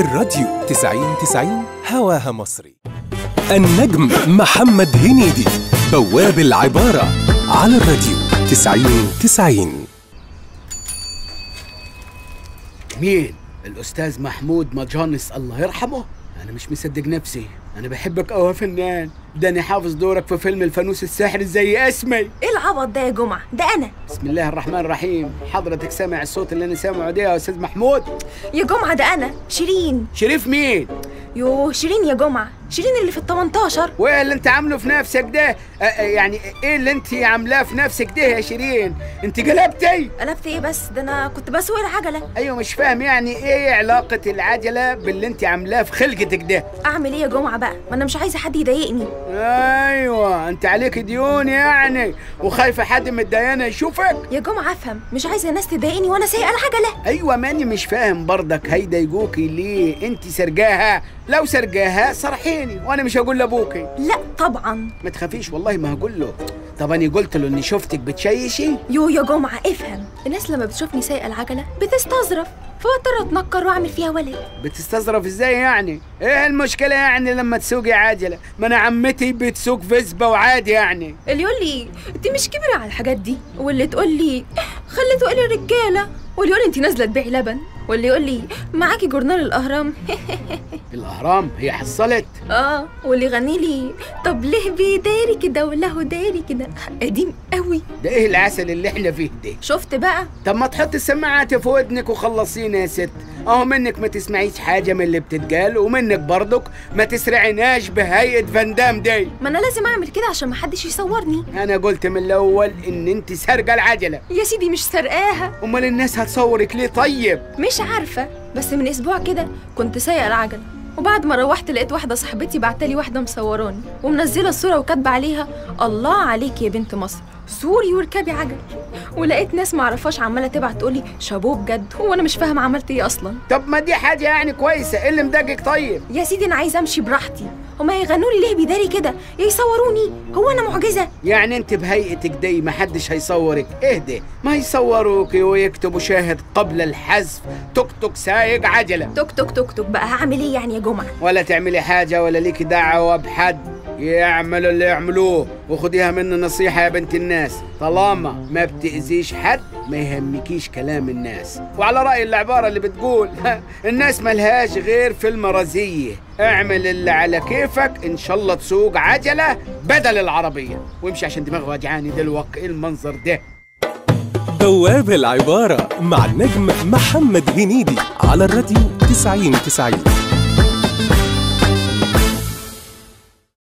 الراديو 90 90 هواها مصري النجم محمد هنيدي بواب العبارة على الراديو 90 90 مين؟ الأستاذ محمود مجانس الله يرحمه؟ أنا مش مصدق نفسي، أنا بحبك أوي يا فنان، ده أنا حافظ دورك في فيلم الفانوس الساحر زي اسمي. ايه العبط ده يا جمعة ده انا بسم الله الرحمن الرحيم، حضرتك سامع الصوت اللي أنا سامعه ده يا أستاذ محمود؟ يا جمعة ده انا شيرين شريف مين؟ يوه شيرين يا جمعة شيرين اللي في ال 18 وإيه اللي أنت عامله في نفسك ده؟ أ- أ- يعني إيه اللي أنت عاملاه في نفسك ده يا شيرين؟ أنت قلبتي؟ قلبت ايه بس ده انا كنت بسوق العجلة أيوه مش فاهم يعني إيه علاقة العجلة باللي أنت عاملاه في خلقتك ده؟ اعمل ايه يا جمعة بقى ما انا مش عايزة حد يضايقني ايوه انت عليك ديون يعني وخايفه حد من الديانه يشوفك يا جمعة افهم مش عايزة الناس تضايقني وانا سايقة العجلة ايوه ماني مش فاهم برضك هيضايقوكي ليه انت سرجاها لو سرجاها صرحيني وانا مش هقول لابوكي لا طبعا ما تخافيش والله ما هقول له طب انا قلت له اني شفتك بتشيشي يو يا جمعة افهم الناس لما بتشوفني سايقة العجلة بتستظرف فاضطر اتنكر واعمل فيها ولد بتستظرف ازاي يعني ايه المشكله يعني لما تسوقي عجله ما انا عمتي بتسوق فيسبا وعادي يعني اللي يقول لي انت مش كبيرة على الحاجات دي واللي تقول لي خلي تقولي الرجالة واللي يقول لي انت نازلة تبيعي لبن واللي يقول لي معاكي جورنال الاهرام الاهرام هي حصلت اه واللي يغني لي طب ليه بيداري كده وله داري كده قديم قوي ده ايه العسل اللي احنا فيه ده شفت بقى طب ما تحط السماعات في ودنك وخلصينا يا ست اهو منك ما تسمعيش حاجه من اللي بتتقال ومنك برضك ما تسرعناش بهيئه فاندام دي ما انا لازم اعمل كده عشان ما حدش يصورني انا قلت من الاول ان انت سارقه العجله يا سيدي مش سرقاها امال الناس هتصورك ليه طيب مش عارفه بس من اسبوع كده كنت سايقه العجله وبعد ما روحت لقيت واحده صاحبتي بعتلي واحده مصوراني ومنزله الصوره وكاتبه عليها الله عليك يا بنت مصر سوري واركبي عجل ولقيت ناس معرفاش عماله تبعت تقولي شابوه بجد وانا مش فاهمه عملت ايه اصلا طب ما دي حاجه يعني كويسه ايه اللي مضايقك طيب يا سيدي انا عايزه امشي براحتي هما يغنوا لي ليه بيداري كده يا يصوروني هو انا معجزه يعني انت بهيئتك دي ما حدش هيصورك اهدي ما يصوروك ويكتبوا شاهد قبل الحذف توك توك سايق عجله توك توك توك توك بقى هعمل ايه يعني يا جمعه ولا تعملي حاجة ولا ليكي دعوة بحد يعملوا اللي يعملوه وخديها مني نصيحة يا بنت الناس طالما ما بتأذيش حد ما يهمكيش كلام الناس وعلى رأي العبارة اللي بتقول الناس ملهاش غير في المرازية اعمل اللي على كيفك ان شاء الله تسوق عجلة بدل العربية وامشي عشان دماغي وجعاني دلوقتي ايه المنظر ده بواب العبارة مع النجم محمد هنيدي على الراديو 90 90